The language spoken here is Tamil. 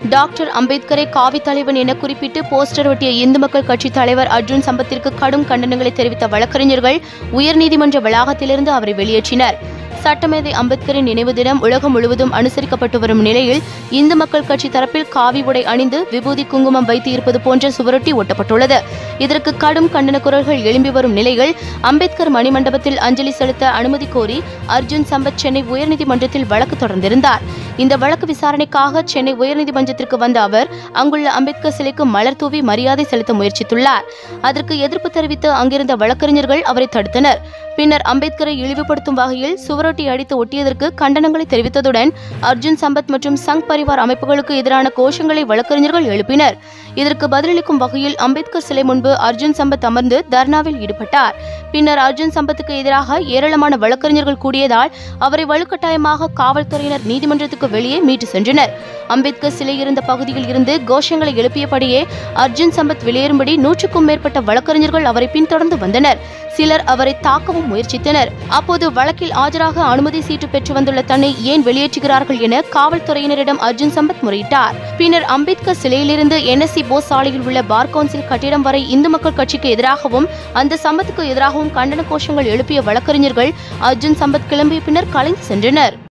டாக்டர் அம்பேத்கரை காவி தலைவன் என குறிப்பிட்டு போஸ்டர் ஒட்டிய இந்து மக்கள் கட்சி தலைவர் அர்ஜுன் சம்பத்திற்கு கடும் கண்டனங்களை தெரிவித்த வழக்கறிஞர்கள் உயர்நீதிமன்ற வளாகத்திலிருந்து அவரை வெளியேற்றினர் சட்டமேதை அம்பேத்கரின் நினைவு தினம் உலகம் முழுவதும் அனுசரிக்கப்பட்டு வரும் நிலையில் இந்து மக்கள் கட்சி தரப்பில் காவி உடை அணிந்து விபூதி குங்குமம் வைத்து இருப்பது போன்ற சுவரொட்டி ஒட்டப்பட்டுள்ளது இதற்கு கடும் கண்டன குரல்கள் எழும்பி வரும் நிலையில் அம்பேத்கர் மணிமண்டபத்தில் அஞ்சலி செலுத்த அனுமதி கோரி அர்ஜுன் சம்பத் சென்னை உயர்நீதிமன்றத்தில் வழக்கு தொடர்ந்திருந்தார் இந்த வழக்கு விசாரணைக்காக சென்னை உயர்நீதிமன்றத்திற்கு வந்த அவர் அங்குள்ள அம்பேத்கர் சிலைக்கு மலர் தூவி மரியாதை செலுத்த முயற்சித்துள்ளார் அதற்கு எதிர்ப்பு தெரிவித்து அங்கிருந்த வழக்கறிஞர்கள் அவரை தடுத்தனர் பின்னர் அம்பேத்கரை இழிவுபடுத்தும் வகையில் சுவரொட்டி அடித்து ஒட்டியதற்கு கண்டனங்களை தெரிவித்ததுடன் அர்ஜுன் சம்பத் மற்றும் சங் பரிவார் அமைப்புகளுக்கு எதிரான கோஷங்களை வழக்கறிஞர்கள் எழுப்பினர் இதற்கு பதிலளிக்கும் வகையில் அம்பேத்கர் சிலை முன்பு அர்ஜுன் சம்பத் அமர்ந்து தர்ணாவில் ஈடுபட்டார் பின்னர் அர்ஜுன் சம்பத்துக்கு எதிராக ஏராளமான வழக்கறிஞர்கள் கூடியதால் அவரை வலுக்கட்டாயமாக காவல்துறையினர் நீதிமன்றத்துக்கு வெளியே மீட்டு சென்றனர் அம்பேத்கர் சிலை இருந்த பகுதியில் இருந்து கோஷங்களை எழுப்பியபடியே அர்ஜுன் சம்பத் வெளியேறும்படி நூற்றுக்கும் மேற்பட்ட வழக்கறிஞர்கள் அவரை பின்தொடர்ந்து வந்தனர் சிலர் அவரை தாக்கவும் முயற்சித்தனர் அப்போது வழக்கில் ஆஜராக அனுமதி சீட்டு பெற்று வந்துள்ள தன்னை ஏன் வெளியேற்றுகிறார்கள் என காவல்துறையினரிடம் அர்ஜுன் சம்பத் முறையிட்டார் பின்னர் அம்பேத்கர் சிலையிலிருந்து என்எஸ்சி போஸ் சாலையில் உள்ள பார் கவுன்சில் கட்டிடம் வரை இந்து மக்கள் கட்சிக்கு எதிராகவும் அந்த சம்பத்துக்கு எதிராகவும் கண்டன கோஷங்கள் எழுப்பிய வழக்கறிஞர்கள் அர்ஜுன் சம்பத் கிளம்பிய பின்னர் கலைந்து சென்றனர்